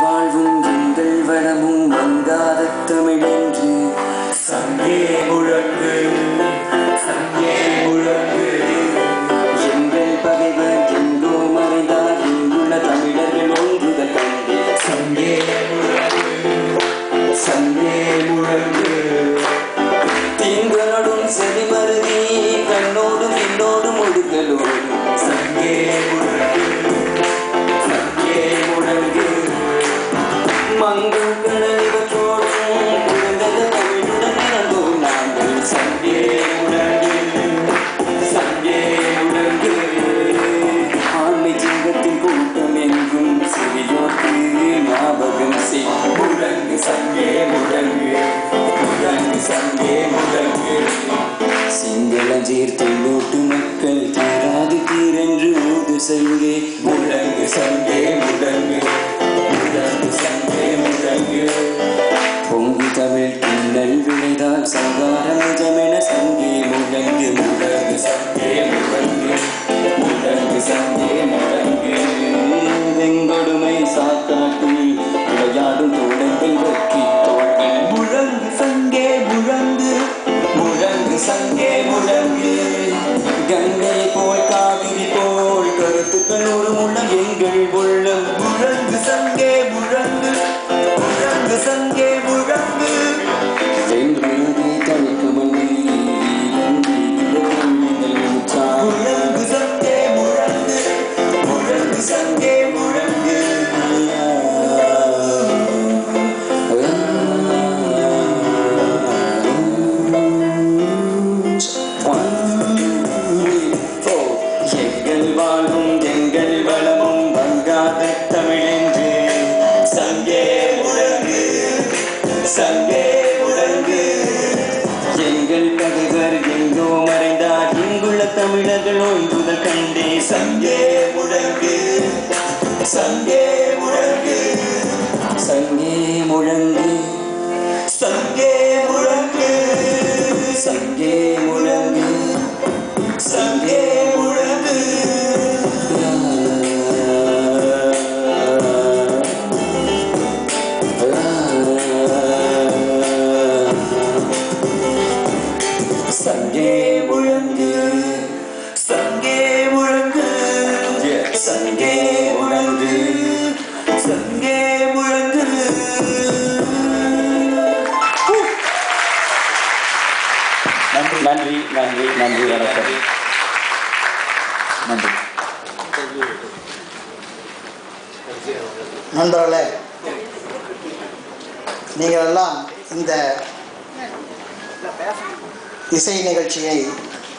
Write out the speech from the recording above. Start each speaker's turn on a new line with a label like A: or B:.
A: வாழ்வும் எங்கள் வளமும் மங்காத தமிழென்று
B: சங்கே முழங்கு சங்கே முழங்கு
A: எங்கள் பகைவர் எங்கோ மறைந்தார் இங்குள்ள தமிழர்கள் ஒன்றுதல் கண்டே
B: சங்கே முழங்கு சங்கே முழங்கு
A: தீங்களோடும் செவிமருதி கண்ணோடும் என்னோடும் ஒடுக்கலோடும்
B: சங்கே முழங்கு சங்கே முழங்கு
A: மங்கள் கடலிவற்றோடும் குழந்தது தமிழுடன் இறந்தோம் நாங்கள்
B: சங்கே முழங்கு சங்கே முழங்கு
A: ஆண்மை சிங்கத்தின் கூட்டம் எங்கும் செவியோர்க்கு ஞாபகம் செய்
B: முழங்கு சங்கே முழங்கு முழங்கு சங்கே முழங்கு
A: சிங்களஞ்சீர் தென்னோட்டு மக்கள் தீராது தீரென்று ஊது செய்கே
B: முழங்கு சங்கே முழங்கு முழங்கு சங்கே முழங்கு
A: பொங்கு தமிழ் பின்னல் விளைதால் சங்காரம் நிஜமென சங்கே முழங்கு
B: முழங்கு சங்கே முழங்கு முழங்கு சங்கே முழங்கு
A: வெங்கொடுமை சாக்காட்டில் விளையாடும் தோழங்கள் வெற்றி தோள்கள்
B: முழங்கு சங்கே முழங்கு முழங்கு சங்கே முழங்கு
A: கங்கை போல் காவிரி போல் கருத்துக்கள் ஒரு முள்ளம் எங்கள் உள்ளம்
B: முழங்கு சங்கே முழங்கு முழங்கு சங்கே முழங்கு
A: வென்றுதி தணிக்க மண்டி
B: முழங்கு சங்கே முழங்கு முழங்கு சங்கே முழங்கு
A: எங்கள் வாழ்வும் எங்கள் வளமும் வங்காத தமிழென்று
B: சங்கே முழங்கு சங்கே முழங்கு
A: எங்கள் பகைவர் எங்கோ மறைந்தார் இங்குள்ள தமிழர்கள் ஒன்றுதல் கண்டே
B: சங்கே முழங்கு சங்கே முழங்கு
A: சங்கே முழங்கு
B: சங்கே முழங்கு
A: சங்கே முழங்கு
B: சங்கே முழங்கு
A: சங்கே முழங்கு
B: சங்கே முழங்கு சங்கே முழங்கு சங்கே முழங்கு
A: நன்றி நன்றி நன்றி நன்றி வணக்கம் நன்றி
C: நண்பர்களே நீங்கள் எல்லாம் இந்த இசை நிகழ்ச்சியை